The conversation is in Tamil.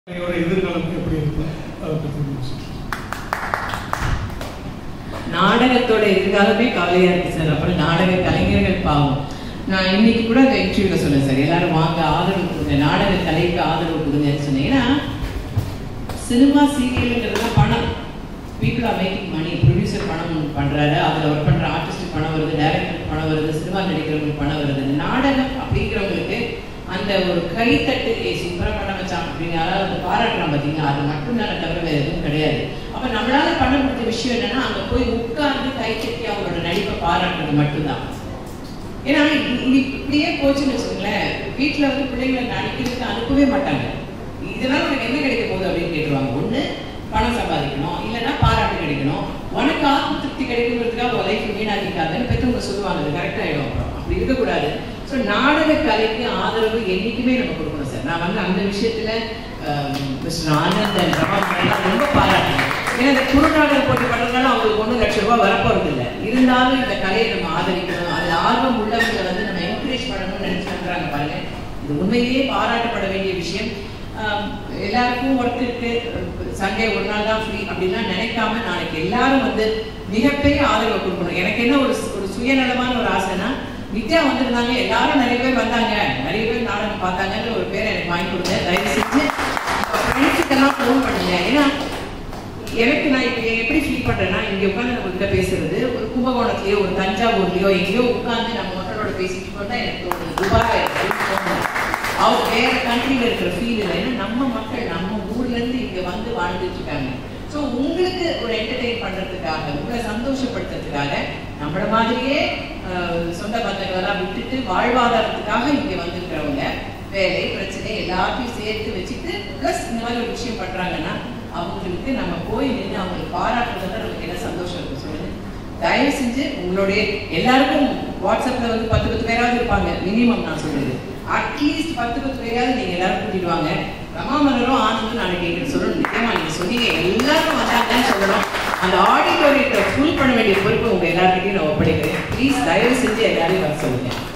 என்னோட எதிர்காலம் எப்படி இருக்கும் அதை பற்றி கொஞ்சம் சொல்லுங்க. நாடகத்தோட எதிர்காலமே கவலையா இருக்கு சார் அப்புறம் நாடக கலைஞர்கள் பாவம் நான் இன்னைக்கு கூட அந்த இன்டர்வியூல சொன்னேன் சார் எல்லாரும் வாங்க ஆதரவு கொடுங்க நாடக கலைக்கு ஆதரவு கொடுங்கன்னு சொன்னேன் ஏன்னா சினிமா சீரியலுங்கிறது பணம் people are making money producer பணம் பண்றாரு அதுல ஒர்க் பண்ற ஆர்டிஸ்ட்டுக்கு பணம் வருது டைரக்டருக்கு பணம் வருது சினிமா நடிக்கிறவங்களுக்கு பணம் வருது நாடகம் அப்படிங்கிறவங்களுக்கு அந்த ஒரு கைத்தட்டு ஏ சூப்பரா பண்ண வச்சான் அப்படின்னு யாராவது வந்து பாராட்டுறான் பார்த்தீங்கன்னா அது மட்டும் தானே தவிர வேற எதுவும் கிடையாது அப்ப நம்மளால பண்ண முடிஞ்ச விஷயம் என்னன்னா அங்க போய் உட்கார்ந்து கைத்தட்டி அவங்களோட நடிப்பை பாராட்டுறது மட்டும்தான் ஏன்னா இது இது இப்படியே போச்சுன்னு வச்சுக்கோங்களேன் வீட்டுல வந்து பிள்ளைங்களை நடிக்கிறதுக்கு அனுப்பவே மாட்டாங்க இதனால உனக்கு என்ன கிடைக்க போகுது அப்படின்னு கேட்டுருவாங்க ஒண்ணு பணம் சம்பாதிக்கணும் இல்லைன்னா பாராட்டு கிடைக்கணும் உனக்கு ஆத்ம திருப்தி கிடைக்குங்கிறதுக்காக உன் லைஃப் வீணாக்கிக்காதுன்னு பெற்றவங்க சொல்லுவாங்க அது கரெக்ட் ஆயிடும் அப்புறம் அப்படி இருக்கக்கூடாது ஸோ நாடக கலைக்கு ஆதரவு என்னைக்குமே நம்ம கொடுக்கணும் சார் நான் வந்து அந்த விஷயத்துல மிஸ்டர் ஆனந்த் அண்ட் ரமாமணன் ரொம்ப பாராட்டுறேன் ஏன்னா இந்த குறுநாடக போட்டி பண்றதுனால அவங்களுக்கு ஒன்றும் லட்சம் ரூபாய் வரப்போறது இல்லை இருந்தாலும் இந்த கலையை நம்ம ஆதரிக்கணும் அதில் ஆர்வம் உள்ளவங்களை வந்து நம்ம என்கரேஜ் பண்ணணும்னு நினைச்சு பண்றாங்க பாருங்க இது உண்மையிலேயே பாராட்டப்பட வேண்டிய விஷயம் ஆம், எல்லாருக்கும் ஒர்க் இருக்கு சண்டே ஒரு நாள் தான் ஃப்ரீ அப்படிலாம் நினைக்காம நாளைக்கு எல்லாரும் வந்து மிகப்பெரிய ஆதரவை கொடுக்கணும் எனக்கு என்ன ஒரு ஒரு சுயநலமான ஒரு ஆசைனா நித்யா வந்திருந்தாங்க எல்லாரும் நிறைய பேர் வந்தாங்க நிறைய பேர் நாடகம் பார்த்தாங்கன்ற ஒரு பேரை எனக்கு வாங்கி கொடுங்க தயவு செஞ்சு ஃப்ரெண்ட்ஸுக்கெல்லாம் ஃபோன் பண்ணுங்க ஏன்னா எனக்கு நான் இப்போ எப்படி ஃபீல் பண்றேன்னா இங்க உட்காந்து நம்ம கிட்ட பேசுறது ஒரு கும்பகோணத்துலயோ ஒரு தஞ்சாவூர்லயோ எங்கேயோ உட்காந்து நம்ம மக்களோட பேசிட்டு இருக்கோம் தான் எனக்கு தோணுது துபாய் அப்படின்னு தோணுது அவங்க வேற கண்ட்ரில இருக்கிற ஃபீல் இல்லை ஏன்னா நம்ம மக்கள் நம்ம ஊர்ல இருந்து இங்க வந்து வாழ்ந்துட்டு இருக்காங்க ஸோ உங்களுக்கு ஒரு என்டர்டெயின் பண்றதுக்காக உங்களை சந்தோஷப்படுத்துறதுக்காக நம்மள மாதிரியே அஹ், சொந்த பந்தங்களெல்லாம் விட்டுட்டு வாழ்வாதாரத்துக்காக இங்க வந்திருக்கிறவங்க வேலை பிரச்சனை எல்லாத்தையும் சேர்த்து வச்சுட்டு ப்ளஸ் இந்த மாதிரி ஒரு விஷயம் பண்றாங்கன்னா அவங்களுக்கு நம்ம போய் நின்று அவங்களுக்கு பாராட்டுறதுல நமக்கு என்ன சந்தோஷம் இருக்கும் சொல்லுங்க தயவு செஞ்சு உங்களுடைய எல்லாருக்கும் வாட்ஸ்அப்ல வந்து பத்து பத்து பேராவது இருப்பாங்க மினிமம் நான் சொல்றது அட்லீஸ்ட் பத்து பத்து பேராவது நீங்க எல்லாரும் கூட்டிட்டு வாங்க ரமாமலரும் ஆனந்தும் நாளைக்கு எங்களுக்கு சொல்லணும் நிச்சயமா நீங்க சொன்னீங்க எல்லாரும் வந்தாங்கன்னு சொல்லணும் அந்த ஆடிட்டோரியத்தை ஃபுல் பண்ண வேண்டிய பொறுப்பு உங்க எல்லாருக்கிட்டையும் நான் ஒப்படைக்கிறேன் ப்ளீஸ் தயவு செஞ்சு எல்லாரையும் வர சொல்லுங்க